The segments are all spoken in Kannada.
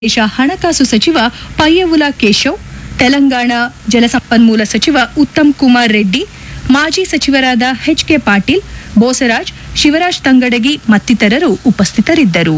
ದೇಶ ಹಣಕಾಸು ಸಚಿವ ಪಯ್ಯವುಲ ಕೇಶವ್ ತೆಲಂಗಾಣ ಜಲಸಂಪನ್ಮೂಲ ಸಚಿವ ಉತ್ತಮ್ ಕುಮಾರ್ ರೆಡ್ಡಿ ಮಾಜಿ ಸಚಿವರಾದ ಎಚ್ ಕೆ ಪಾಟೀಲ್ ಬೋಸರಾಜ್ ಶಿವರಾಜ್ ತಂಗಡಗಿ ಮತ್ತಿತರರು ಉಪಸ್ಥಿತರಿದ್ದರು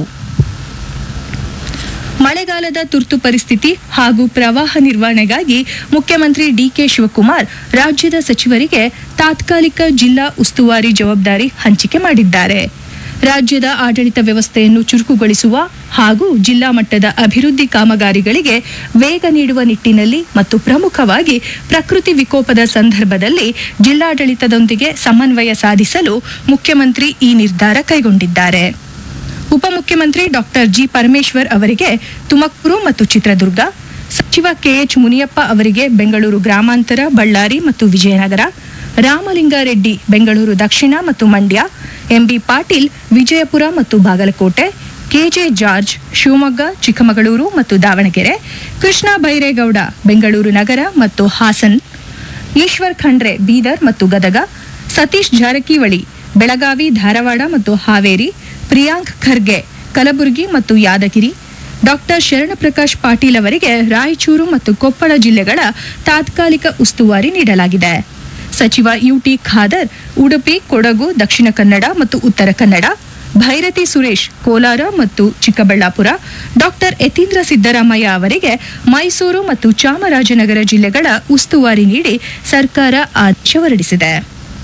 ಮಳೆಗಾಲದ ತುರ್ತು ಪರಿಸ್ಥಿತಿ ಹಾಗೂ ಪ್ರವಾಹ ನಿರ್ವಹಣೆಗಾಗಿ ಮುಖ್ಯಮಂತ್ರಿ ಡಿಕೆ ಶಿವಕುಮಾರ್ ರಾಜ್ಯದ ಸಚಿವರಿಗೆ ತಾತ್ಕಾಲಿಕ ಜಿಲ್ಲಾ ಉಸ್ತುವಾರಿ ಜವಾಬ್ದಾರಿ ಹಂಚಿಕೆ ಮಾಡಿದ್ದಾರೆ ರಾಜ್ಯದ ಆಡಳಿತ ವ್ಯವಸ್ಥೆಯನ್ನು ಚುರುಕುಗೊಳಿಸುವ ಹಾಗೂ ಜಿಲ್ಲಾ ಮಟ್ಟದ ಅಭಿವೃದ್ಧಿ ಕಾಮಗಾರಿಗಳಿಗೆ ವೇಗ ನೀಡುವ ನಿಟ್ಟಿನಲ್ಲಿ ಮತ್ತು ಪ್ರಮುಖವಾಗಿ ಪ್ರಕೃತಿ ವಿಕೋಪದ ಸಂದರ್ಭದಲ್ಲಿ ಜಿಲ್ಲಾಡಳಿತದೊಂದಿಗೆ ಸಮನ್ವಯ ಸಾಧಿಸಲು ಮುಖ್ಯಮಂತ್ರಿ ಈ ನಿರ್ಧಾರ ಕೈಗೊಂಡಿದ್ದಾರೆ ಉಪಮುಖ್ಯಮಂತ್ರಿ ಡಾಕ್ಟರ್ ಜಿ ಪರಮೇಶ್ವರ್ ಅವರಿಗೆ ತುಮಕೂರು ಮತ್ತು ಚಿತ್ರದುರ್ಗ ಸಚಿವ ಕೆಎಚ್ ಮುನಿಯಪ್ಪ ಅವರಿಗೆ ಬೆಂಗಳೂರು ಗ್ರಾಮಾಂತರ ಬಳ್ಳಾರಿ ಮತ್ತು ವಿಜಯನಗರ ರಾಮಲಿಂಗಾರೆಡ್ಡಿ ಬೆಂಗಳೂರು ದಕ್ಷಿಣ ಮತ್ತು ಮಂಡ್ಯ ಎಂಬಿ ಪಾಟೀಲ್ ವಿಜಯಪುರ ಮತ್ತು ಬಾಗಲಕೋಟೆ ಕೆಜೆ ಜಾರ್ಜ್ ಶಿವಮೊಗ್ಗ ಚಿಕ್ಕಮಗಳೂರು ಮತ್ತು ದಾವಣಗೆರೆ ಕೃಷ್ಣ ಬೈರೇಗೌಡ ಬೆಂಗಳೂರು ನಗರ ಮತ್ತು ಹಾಸನ್ ಈಶ್ವರ್ ಖಂಡ್ರೆ ಬೀದರ್ ಮತ್ತು ಗದಗ ಸತೀಶ್ ಜಾರಕಿಹೊಳಿ ಬೆಳಗಾವಿ ಧಾರವಾಡ ಮತ್ತು ಹಾವೇರಿ ಪ್ರಿಯಾಂಕ್ ಖರ್ಗೆ ಕಲಬುರಗಿ ಮತ್ತು ಯಾದಗಿರಿ ಡಾಕ್ಟರ್ ಶರಣಪ್ರಕಾಶ್ ಪಾಟೀಲ್ ಅವರಿಗೆ ರಾಯಚೂರು ಮತ್ತು ಕೊಪ್ಪಳ ಜಿಲ್ಲೆಗಳ ತಾತ್ಕಾಲಿಕ ಉಸ್ತುವಾರಿ ನೀಡಲಾಗಿದೆ ಸಚಿವ ಯುಟಿ ಖಾದರ್ ಉಡುಪಿ ಕೊಡಗು ದಕ್ಷಿಣ ಕನ್ನಡ ಮತ್ತು ಉತ್ತರ ಕನ್ನಡ ಭೈರತಿ ಸುರೇಶ್ ಕೋಲಾರ ಮತ್ತು ಚಿಕ್ಕಬಳ್ಳಾಪುರ ಡಾಕ್ಟರ್ ಯತೀಂದ್ರ ಸಿದ್ದರಾಮಯ್ಯ ಅವರಿಗೆ ಮೈಸೂರು ಮತ್ತು ಚಾಮರಾಜನಗರ ಜಿಲ್ಲೆಗಳ ಉಸ್ತುವಾರಿ ನೀಡಿ ಸರ್ಕಾರ ಆದೇಶ ಹೊರಡಿಸಿದೆ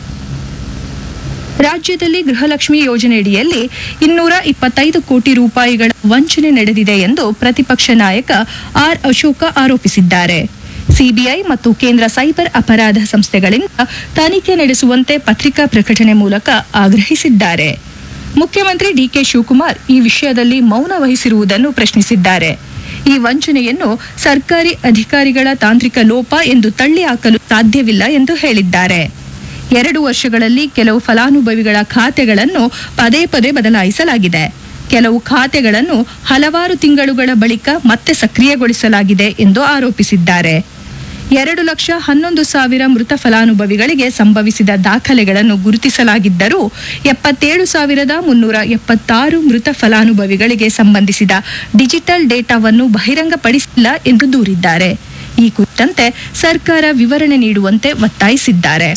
ರಾಜ್ಯದಲ್ಲಿ ಗೃಹಲಕ್ಷ್ಮಿ ಯೋಜನೆಯಡಿಯಲ್ಲಿ ಇನ್ನೂರ ಇಪ್ಪತ್ತೈದು ಕೋಟಿ ರೂಪಾಯಿಗಳ ವಂಚನೆ ನಡೆದಿದೆ ಎಂದು ಪ್ರತಿಪಕ್ಷ ನಾಯಕ ಆರ್ ಅಶೋಕ ಆರೋಪಿಸಿದ್ದಾರೆ ಸಿಬಿಐ ಮತ್ತು ಕೇಂದ್ರ ಸೈಬರ್ ಅಪರಾಧ ಸಂಸ್ಥೆಗಳಿಂದ ತನಿಖೆ ನಡೆಸುವಂತೆ ಪತ್ರಿಕಾ ಪ್ರಕಟಣೆ ಮೂಲಕ ಆಗ್ರಹಿಸಿದ್ದಾರೆ ಮುಖ್ಯಮಂತ್ರಿ ಡಿಕೆ ಶಿವಕುಮಾರ್ ಈ ವಿಷಯದಲ್ಲಿ ಮೌನ ವಹಿಸಿರುವುದನ್ನು ಪ್ರಶ್ನಿಸಿದ್ದಾರೆ ಈ ವಂಚನೆಯನ್ನು ಸರ್ಕಾರಿ ಅಧಿಕಾರಿಗಳ ತಾಂತ್ರಿಕ ಲೋಪ ಎಂದು ತಳ್ಳಿ ಹಾಕಲು ಸಾಧ್ಯವಿಲ್ಲ ಎಂದು ಹೇಳಿದ್ದಾರೆ ಎರಡು ವರ್ಷಗಳಲ್ಲಿ ಕೆಲವು ಫಲಾನುಭವಿಗಳ ಖಾತೆಗಳನ್ನು ಪದೇ ಪದೇ ಬದಲಾಯಿಸಲಾಗಿದೆ ಕೆಲವು ಖಾತೆಗಳನ್ನು ಹಲವಾರು ತಿಂಗಳುಗಳ ಬಳಿಕ ಮತ್ತೆ ಸಕ್ರಿಯಗೊಳಿಸಲಾಗಿದೆ ಎಂದು ಆರೋಪಿಸಿದ್ದಾರೆ ಎರಡು ಲಕ್ಷ ಹನ್ನೊಂದು ಸಾವಿರ ಮೃತ ಫಲಾನುಭವಿಗಳಿಗೆ ಸಂಭವಿಸಿದ ದಾಖಲೆಗಳನ್ನು ಗುರುತಿಸಲಾಗಿದ್ದರೂ ಎಪ್ಪತ್ತೇಳು ಸಾವಿರದ ಮುನ್ನೂರ ಎಪ್ಪತ್ತಾರು ಮೃತ ಫಲಾನುಭವಿಗಳಿಗೆ ಸಂಬಂಧಿಸಿದ ಡಿಜಿಟಲ್ ಡೇಟಾವನ್ನು ಬಹಿರಂಗಪಡಿಸಿಲ್ಲ ಎಂದು ದೂರಿದ್ದಾರೆ ಈ ಕುರಿತಂತೆ ಸರ್ಕಾರ ವಿವರಣೆ ನೀಡುವಂತೆ ಒತ್ತಾಯಿಸಿದ್ದಾರೆ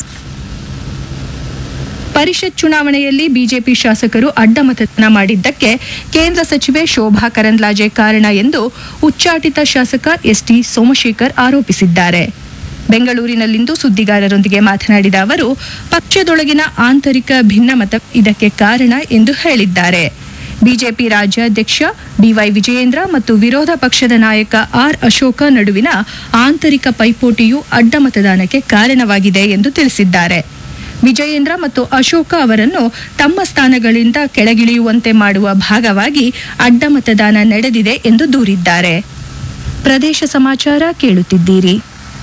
ಪರಿಷತ್ ಚುನಾವಣೆಯಲ್ಲಿ ಬಿಜೆಪಿ ಶಾಸಕರು ಅಡ್ಡ ಮತದಾನ ಮಾಡಿದ್ದಕ್ಕೆ ಕೇಂದ್ರ ಸಚಿವೆ ಶೋಭಾ ಕರಂದ್ಲಾಜೆ ಕಾರಣ ಎಂದು ಉಚ್ಚಾಟಿತ ಶಾಸಕ ಎಸ್ಟಿ ಸೋಮಶೇಖರ್ ಆರೋಪಿಸಿದ್ದಾರೆ ಬೆಂಗಳೂರಿನಲ್ಲಿಂದು ಸುದ್ದಿಗಾರರೊಂದಿಗೆ ಮಾತನಾಡಿದ ಅವರು ಪಕ್ಷದೊಳಗಿನ ಆಂತರಿಕ ಭಿನ್ನಮತ ಇದಕ್ಕೆ ಕಾರಣ ಎಂದು ಹೇಳಿದ್ದಾರೆ ಬಿಜೆಪಿ ರಾಜ್ಯಾಧ್ಯಕ್ಷ ಬಿವೈ ವಿಜಯೇಂದ್ರ ಮತ್ತು ವಿರೋಧ ಪಕ್ಷದ ನಾಯಕ ಆರ್ ಅಶೋಕ ನಡುವಿನ ಆಂತರಿಕ ಪೈಪೋಟಿಯು ಅಡ್ಡ ಮತದಾನಕ್ಕೆ ಕಾರಣವಾಗಿದೆ ಎಂದು ತಿಳಿಸಿದ್ದಾರೆ ವಿಜಯೇಂದ್ರ ಮತ್ತು ಅಶೋಕ ಅವರನ್ನು ತಮ್ಮ ಸ್ಥಾನಗಳಿಂದ ಕೆಳಗಿಳಿಯುವಂತೆ ಮಾಡುವ ಭಾಗವಾಗಿ ಅಡ್ಡ ಮತದಾನ ನಡೆದಿದೆ ಎಂದು ದೂರಿದ್ದಾರೆ ಪ್ರದೇಶ ಸಮಾಚಾರ ಕೇಳುತ್ತಿದ್ದೀರಿ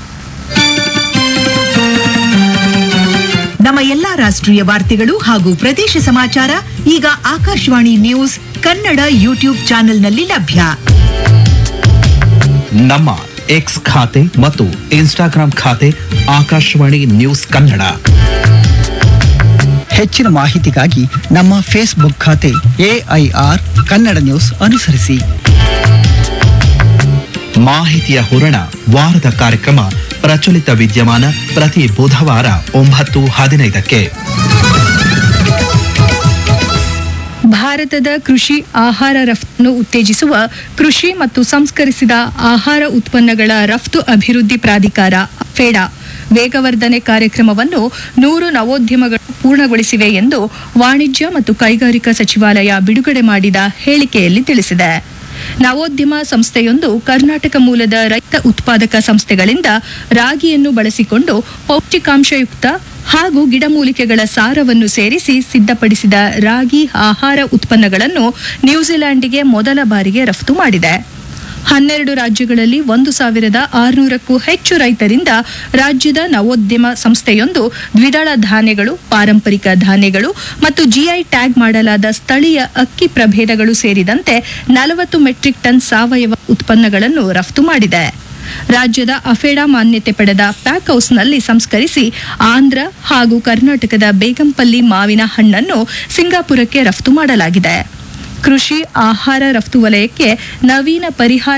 ನಮ್ಮ ಎಲ್ಲಾ ರಾಷ್ಟ್ರೀಯ ವಾರ್ತೆಗಳು ಹಾಗೂ ಪ್ರದೇಶ ಸಮಾಚಾರ ಈಗ ಆಕಾಶವಾಣಿ ನ್ಯೂಸ್ ಕನ್ನಡ ಯೂಟ್ಯೂಬ್ ಚಾನೆಲ್ನಲ್ಲಿ ಲಭ್ಯ ನಮ್ಮ ಎಕ್ಸ್ ಖಾತೆ ಮತ್ತು ಇನ್ಸ್ಟಾಗ್ರಾಂ ಖಾತೆ ಆಕಾಶವಾಣಿ ನ್ಯೂಸ್ ಕನ್ನಡ ಹೆಚ್ಚಿನ ಮಾಹಿತಿಗಾಗಿ ನಮ್ಮ ಫೇಸ್ಬುಕ್ ಖಾತೆ ಎಐಆರ್ ಕನ್ನಡ ನ್ಯೂಸ್ ಅನುಸರಿಸಿ ಮಾಹಿತಿಯ ಹೂರಣ ವಾರದ ಕಾರ್ಯಕ್ರಮ ಪ್ರಚಲಿತ ವಿದ್ಯಮಾನ ಪ್ರತಿ ಬುಧವಾರ ಒಂಬತ್ತು ಹದಿನೈದಕ್ಕೆ ಭಾರತದ ಕೃಷಿ ಆಹಾರ ರಫ್ತನ್ನು ಉತ್ತೇಜಿಸುವ ಕೃಷಿ ಮತ್ತು ಸಂಸ್ಕರಿಸಿದ ಆಹಾರ ಉತ್ಪನ್ನಗಳ ರಫ್ತು ಅಭಿವೃದ್ಧಿ ಪ್ರಾಧಿಕಾರ ಫೆಡಾ ವೇಗವರ್ಧನೆ ಕಾರ್ಯಕ್ರಮವನ್ನು ನೂರು ನವೋದ್ಯಮಗಳು ಪೂರ್ಣಗೊಳಿಸಿವೆ ಎಂದು ವಾಣಿಜ್ಯ ಮತ್ತು ಕೈಗಾರಿಕಾ ಸಚಿವಾಲಯ ಬಿಡುಗಡೆ ಮಾಡಿದ ಹೇಳಿಕೆಯಲ್ಲಿ ತಿಳಿಸಿದೆ ನವೋದ್ಯಮ ಸಂಸ್ಥೆಯೊಂದು ಕರ್ನಾಟಕ ಮೂಲದ ರೈತ ಉತ್ಪಾದಕ ಸಂಸ್ಥೆಗಳಿಂದ ರಾಗಿಯನ್ನು ಬಳಸಿಕೊಂಡು ಪೌಷ್ಟಿಕಾಂಶಯುಕ್ತ ಹಾಗೂ ಗಿಡಮೂಲಿಕೆಗಳ ಸಾರವನ್ನು ಸೇರಿಸಿ ಸಿದ್ಧಪಡಿಸಿದ ರಾಗಿ ಆಹಾರ ಉತ್ಪನ್ನಗಳನ್ನು ನ್ಯೂಜಿಲೆಂಡ್ಗೆ ಮೊದಲ ಬಾರಿಗೆ ರಫ್ತು ಮಾಡಿದೆ ಹನ್ನೆರಡು ರಾಜ್ಯಗಳಲ್ಲಿ ಒಂದು ಸಾವಿರದ ಆರುನೂರಕ್ಕೂ ಹೆಚ್ಚು ರೈತರಿಂದ ರಾಜ್ಯದ ನವೋದ್ಯಮ ಸಂಸ್ಥೆಯೊಂದು ದ್ವಿದಳ ಧಾನ್ಯಗಳು ಪಾರಂಪರಿಕ ಧಾನ್ಯಗಳು ಮತ್ತು ಜಿಐ ಟ್ಯಾಗ್ ಮಾಡಲಾದ ಸ್ಥಳೀಯ ಅಕ್ಕಿ ಪ್ರಭೇದಗಳು ಸೇರಿದಂತೆ ನಲವತ್ತು ಮೆಟ್ರಿಕ್ ಟನ್ ಸಾವಯವ ಉತ್ಪನ್ನಗಳನ್ನು ರಫ್ತು ಮಾಡಿದೆ ರಾಜ್ಯದ ಅಫೇಡಾ ಮಾನ್ಯತೆ ಪಡೆದ ಪ್ಯಾಕ್ ಹೌಸ್ನಲ್ಲಿ ಸಂಸ್ಕರಿಸಿ ಆಂಧ್ರ ಹಾಗೂ ಕರ್ನಾಟಕದ ಬೇಗಂಪಲ್ಲಿ ಮಾವಿನ ಹಣ್ಣನ್ನು ಸಿಂಗಾಪುರಕ್ಕೆ ರಫ್ತು ಮಾಡಲಾಗಿದೆ ಕೃಷಿ ಆಹಾರ ರಫ್ತು ವಲಯಕ್ಕೆ ನವೀನ ಪರಿಹಾರ